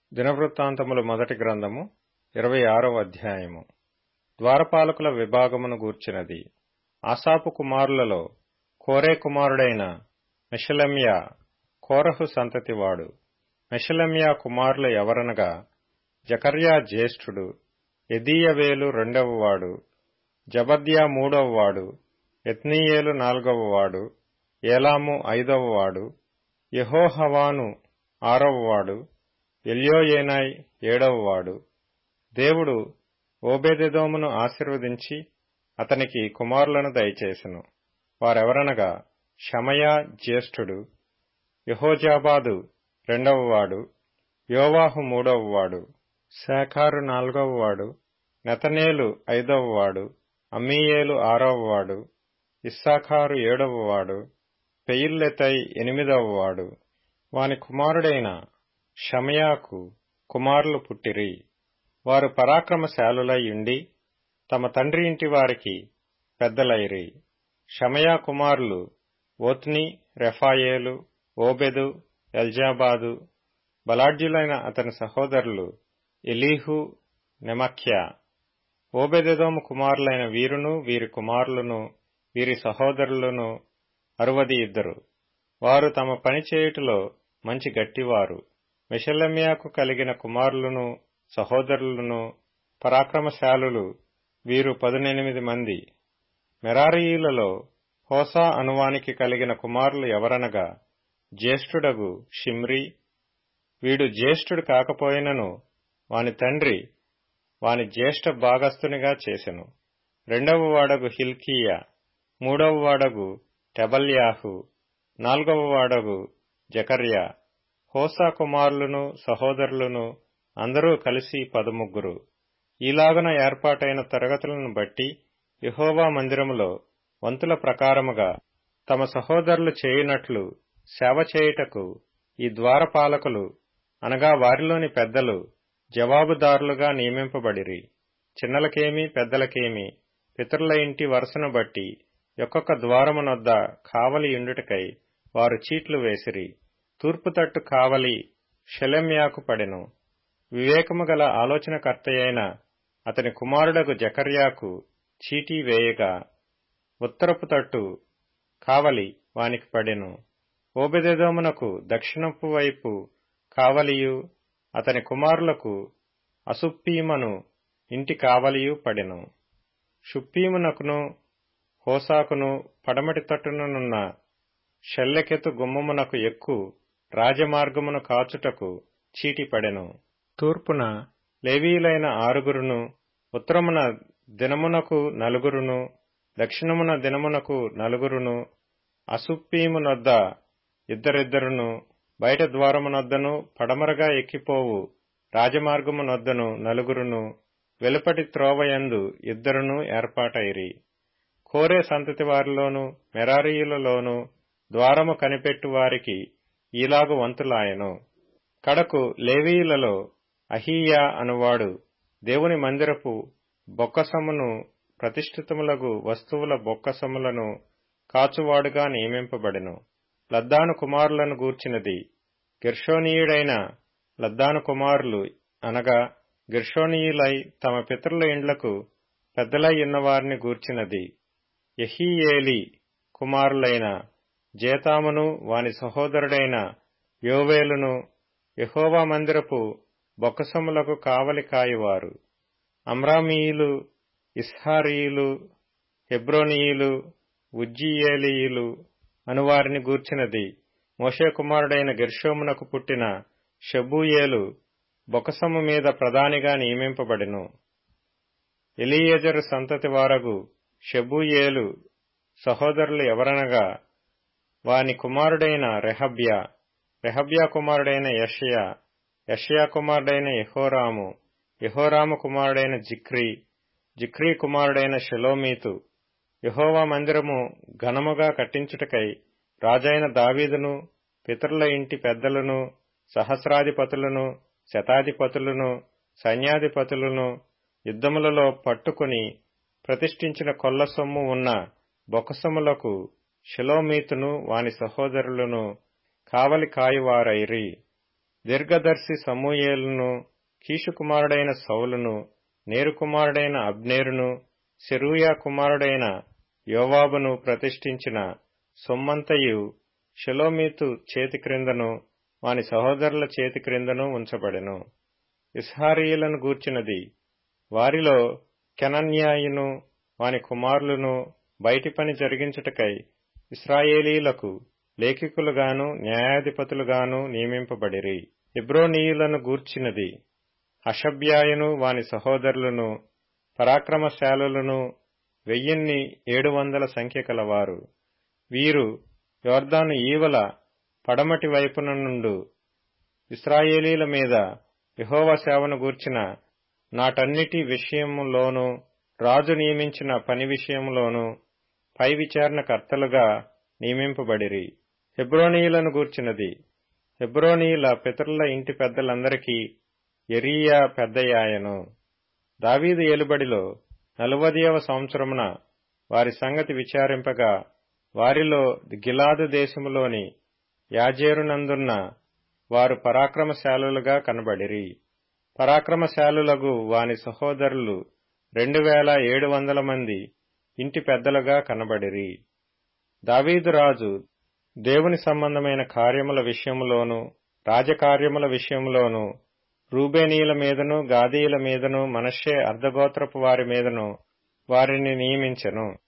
దినవృత్తాంతములు మొదటి గ్రంథము ఇరవై ఆరవ అధ్యాయము ద్వారపాలకుల విభాగమును గూర్చినది ఆసాపు కుమారులలో కోరే కుమారుడైన మెషలెమ్యా కోరహు సంతతివాడు మెషలెమ్యా కుమారులు ఎవరనగా జకర్యా జ్యేష్ఠుడు ఎదీయవేలు రెండవవాడు జబద్యా మూడవవాడు ఎత్నీయేలు నాలుగవవాడు ఏలాము ఐదవవాడు యెహోహవాను ఆరవవాడు ఎల్యోయేనాయ్ ఏడవవాడు దేవుడు ఓబేదెదోమును ఆశీర్వదించి అతనికి కుమారులను దయచేసెను వారెవరనగా షమయా జ్యేష్ఠుడు యహోజాబాదు రెండవవాడు యోవాహు మూడవవాడు శాఖారు నాలుగవవాడు నెతనేలు ఐదవవాడు అమ్మీయేలు ఆరవవాడు ఇస్సాఖారు ఏడవవాడు పెయిల్లెతై ఎనిమిదవవాడు వాని కుమారుడైన షమయాకు కుమారులు పుట్టిరి వారు పరాక్రమశాలులై ఉండి తమ తండ్రి ఇంటి వారికి పెద్దలైరి షమయా కుమారులు ఓత్ని రెఫాయేలు ఓబెదు ఎల్జాబాదు బలాఢ్యులైన అతని సహోదరులు ఎలీహు నెమఖ్యా ఓబెదెదోము కుమారులైన వీరును వీరి కుమారులను వీరి సహోదరులను అరువది ఇద్దరు వారు తమ పని చేయుటలో మంచి గట్టివారు మెషలమ్యాకు కలిగిన కుమారులను సహోదరులను పరాక్రమశాలులు వీరు పదునెనిమిది మంది మెరారీయులలో హోసా అనువానికి కలిగిన కుమారులు ఎవరనగా జ్యేష్ఠుడగు షిమ్రి వీడు జ్యేష్ఠుడు కాకపోయినను వాని తండ్రి వాని జ్యేష్ఠ భాగస్థునిగా చేసెను రెండవ వాడగు హిల్కీయా మూడవ వాడగు టెబల్యాహు నాలుగవ వాడగు జకర్యా హోసా కుమారులను సహోదరులను అందరూ కలిసి పదముగ్గురు ఈలాగున ఏర్పాటైన తరగతులను బట్టి యహోవా మందిరములో వంతుల ప్రకారముగా తమ సహోదరులు చేయునట్లు సేవ చేయుటకు ఈ ద్వారపాలకులు అనగా వారిలోని పెద్దలు జవాబుదారులుగా నియమింపబడిరి చిన్నలకేమి పెద్దలకేమి పితరుల ఇంటి వరుసను బట్టి ఒక్కొక్క ద్వారమునొద్ద కావలి ఉండుటకై వారు చీట్లు వేసిరి తూర్పు తట్టు కావలి షెలెమ్యాకు పడెను వివేకము గల ఆలోచనకర్తయైన అతని కుమారుడకు జకర్యాకు చీటీ వేయగా ఉత్తరపు తట్టు కావలి వానికి పడెను ఓబెదెదోమునకు దక్షిణపు వైపు కావలియు అతని కుమారులకు అసుప్పీమను ఇంటి కావలియు పడెను షుప్పీమునకును హోసాకును పడమటి తట్టుననున్న షెల్లెకెతు గుమ్మమునకు ఎక్కు రాజమార్గమును కాచుటకు చీటి పడెను తూర్పున లేవీలైన ఆరుగురును ఉత్తరమున దినమునకు నలుగురును దక్షిణమున దినమునకు నలుగురును అసుప్పీమునొద్ద ఇద్దరిద్దరును బయట ద్వారమునొద్దను పడమరగా ఎక్కిపోవు రాజమార్గమునొద్దను నలుగురును వెలుపటి త్రోవయందు ఇద్దరును ఏర్పాటైరి కోరే సంతతి వారిలోను మెరారీయులలోను ద్వారము కనిపెట్టు వారికి ఈలాగు వంతులాయను కడకు లేవీయులలో అహీయా అనువాడు దేవుని మందిరపు బొక్కసమును ప్రతిష్ఠితములగు వస్తువుల బొక్కసములను కాచువాడుగా నియమింపబడెను లద్దాను కుమారులను గూర్చినది గిర్షోనీయుడైన లద్దాను కుమారులు అనగా గిర్షోనీయులై తమ పితరుల ఇండ్లకు పెద్దలై ఉన్నవారిని గూర్చినది యహీయేలి కుమారులైన జేతామును వాని సహోదరుడైన యోవేలును యహోవా మందిరపు బొక్కసములకు కావలి కాయువారు అమ్రామీయులు ఇస్హారీయులు హెబ్రోనీయులు ఉజ్జియేలీయులు అనువారిని గూర్చినది మోషే కుమారుడైన గెర్షోమునకు పుట్టిన షబూయేలు బొకసము మీద ప్రధానిగా నియమింపబడెను ఎలియేజరు సంతతి వారగు షబూయేలు సహోదరులు ఎవరనగా వాని కుమారుడైన రెహబ్యా రెహబ్యా కుమారుడైన యషయా యషయా కుమారుడైన యహోరాము యహోరాము కుమారుడైన జిక్రీ జిక్రీ కుమారుడైన షెలోమీతు యహోవా మందిరము ఘనముగా కట్టించుటకై రాజైన దావీదును పితరుల ఇంటి పెద్దలను సహస్రాధిపతులను శతాధిపతులను సైన్యాధిపతులను యుద్ధములలో పట్టుకుని ప్రతిష్ఠించిన కొల్ల సొమ్ము ఉన్న బొకసములకు షిలోమీతును వాని సహోదరులను కావలి కాయువారైరి దీర్ఘదర్శి సమూయేలును కీషు కుమారుడైన సౌలును నేరు కుమారుడైన అబ్నేరును సెరూయా కుమారుడైన యోవాబును ప్రతిష్ఠించిన సొమ్మంతయు షెలోమీతు చేతి క్రిందను వాని సహోదరుల చేతి క్రిందను ఉంచబడెను ఇస్హారీయులను గూర్చినది వారిలో కెనన్యాయును వాని కుమారులను బయటి పని జరిగించుటకై ఇస్రాయేలీలకు లేఖికులుగాను న్యాయాధిపతులుగాను నియమింపబడిరి ఇబ్రోనీయులను గూర్చినది హషబ్యాయును వాని సహోదరులను పరాక్రమశాలులను వెయ్యిన్ని ఏడు వందల సంఖ్య కలవారు వీరు యోర్దాను ఈవల పడమటి వైపున నుండు ఇస్రాయేలీల మీద యహోవ సేవను గూర్చిన నాటన్నిటి విషయములోనూ రాజు నియమించిన పని విషయములోనూ పై విచారణకర్తలుగా నియమింపబడిరి హెబ్రోనీయులను గూర్చినది హెబ్రోనీయుల పితరుల ఇంటి పెద్దలందరికీ ఎరియా పెద్దయాయను దావీదు ఏలుబడిలో నలువదియవ సంవత్సరమున వారి సంగతి విచారింపగా వారిలో గిలాదు దేశములోని యాజేరునందున్న వారు పరాక్రమశాలులుగా కనబడిరి పరాక్రమశాలులగు వాని సహోదరులు రెండు వేల ఏడు వందల మంది ఇంటి పెద్దలుగా కనబడిరి దావీదు రాజు దేవుని సంబంధమైన కార్యముల విషయములోను రాజకార్యముల విషయములోను రూబేనీయుల మీదను గాదీయుల మీదను మనషే అర్ధగోత్రపు వారి మీదను వారిని నియమించెను